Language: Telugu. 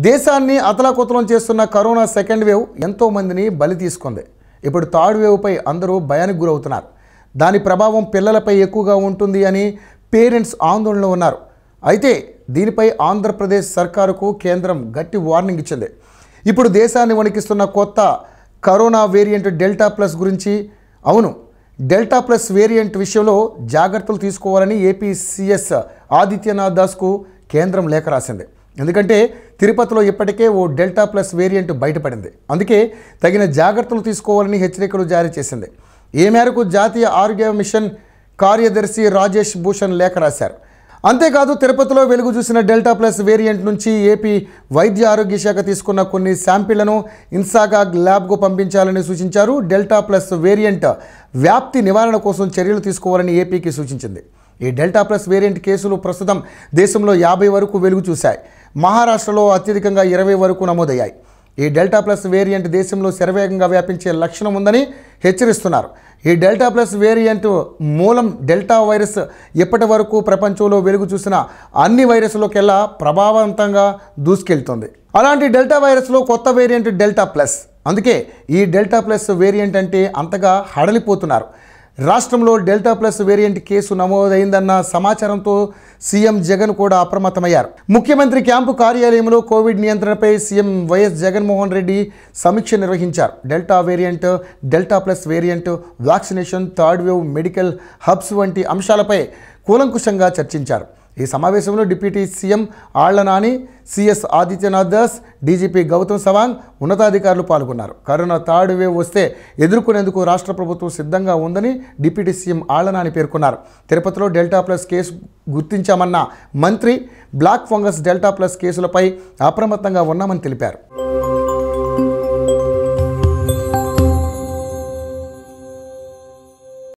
దేశాన్ని అతలాకుతలం చేస్తున్న కరోనా సెకండ్ వేవ్ ఎంతో మందిని బలి తీసుకుంది ఇప్పుడు థర్డ్ వేవ్పై అందరూ భయానికి గురవుతున్నారు దాని ప్రభావం పిల్లలపై ఎక్కువగా ఉంటుంది అని పేరెంట్స్ ఆందోళనలో ఉన్నారు అయితే దీనిపై ఆంధ్రప్రదేశ్ సర్కారుకు కేంద్రం గట్టి వార్నింగ్ ఇచ్చింది ఇప్పుడు దేశాన్ని వణికిస్తున్న కొత్త కరోనా వేరియంట్ డెల్టా ప్లస్ గురించి అవును డెల్టా ప్లస్ వేరియంట్ విషయంలో జాగ్రత్తలు తీసుకోవాలని ఏపీ సీఎస్ ఆదిత్యనాథ్ దాస్కు కేంద్రం లేఖ రాసింది ఎందుకంటే తిరుపతిలో ఇప్పటికే ఓ డెల్టా ప్లస్ వేరియంట్ బయటపడింది అందుకే తగిన జాగ్రత్తలు తీసుకోవాలని హెచ్చరికలు జారీ చేసింది ఈ మేరకు జాతీయ ఆరోగ్య మిషన్ కార్యదర్శి రాజేష్ భూషణ్ లేఖ రాశారు అంతేకాదు తిరుపతిలో వెలుగు చూసిన డెల్టా ప్లస్ వేరియంట్ నుంచి ఏపీ వైద్య ఆరోగ్య శాఖ తీసుకున్న కొన్ని శాంపిళ్లను ఇన్సాగాగ్ ల్యాబ్కు పంపించాలని సూచించారు డెల్టా ప్లస్ వేరియంట్ వ్యాప్తి నివారణ కోసం చర్యలు తీసుకోవాలని ఏపీకి సూచించింది ఈ డెల్టా ప్లస్ వేరియంట్ కేసులు ప్రస్తుతం దేశంలో యాభై వరకు వెలుగు చూశాయి మహారాష్ట్రలో అత్యధికంగా ఇరవై వరకు నమోదయ్యాయి ఈ డెల్టా ప్లస్ వేరియంట్ దేశంలో శరవేగంగా వ్యాపించే లక్షణం ఉందని హెచ్చరిస్తున్నారు ఈ డెల్టా ప్లస్ వేరియంట్ మూలం డెల్టా వైరస్ ఇప్పటి వరకు ప్రపంచంలో వెలుగు చూసిన అన్ని వైరస్లోకెల్లా ప్రభావవంతంగా దూసుకెళ్తుంది అలాంటి డెల్టా వైరస్లో కొత్త వేరియంట్ డెల్టా ప్లస్ అందుకే ఈ డెల్టా ప్లస్ వేరియంట్ అంటే అంతగా హడలిపోతున్నారు రాష్ట్రంలో డెల్టా ప్లస్ వేరియంట్ కేసు నమోదైందన్న సమాచారంతో సీఎం జగన్ కూడా అప్రమత్తమయ్యారు ముఖ్యమంత్రి క్యాంపు కార్యాలయంలో కోవిడ్ నియంత్రణపై సీఎం వైఎస్ జగన్మోహన్ రెడ్డి సమీక్ష నిర్వహించారు delta variant delta plus variant vaccination third wave medical hubs వంటి అంశాలపై కూలంకుషంగా చర్చించారు ఈ సమావేశంలో deputy CM Alla Nani CS Adityanath Das DGP Gautam Sawang ఉన్నతాధికారులు పాల్గొన్నారు కరోనా థర్డ్ వేవ్ వస్తే ఎదుర్కొనేందుకు రాష్ట్ర ప్రభుత్వం సిద్ధంగా ఉందని డిప్యూటీ సీఎం ఆళ్ల నాని పేర్కొన్నారు తిరుపతిలో డెల్టా ప్లస్ కేసు గుర్తించామన్న మంత్రి బ్లాక్ ఫంగస్ డెల్టా ప్లస్ కేసులపై అప్రమత్తంగా ఉన్నామని తెలిపారు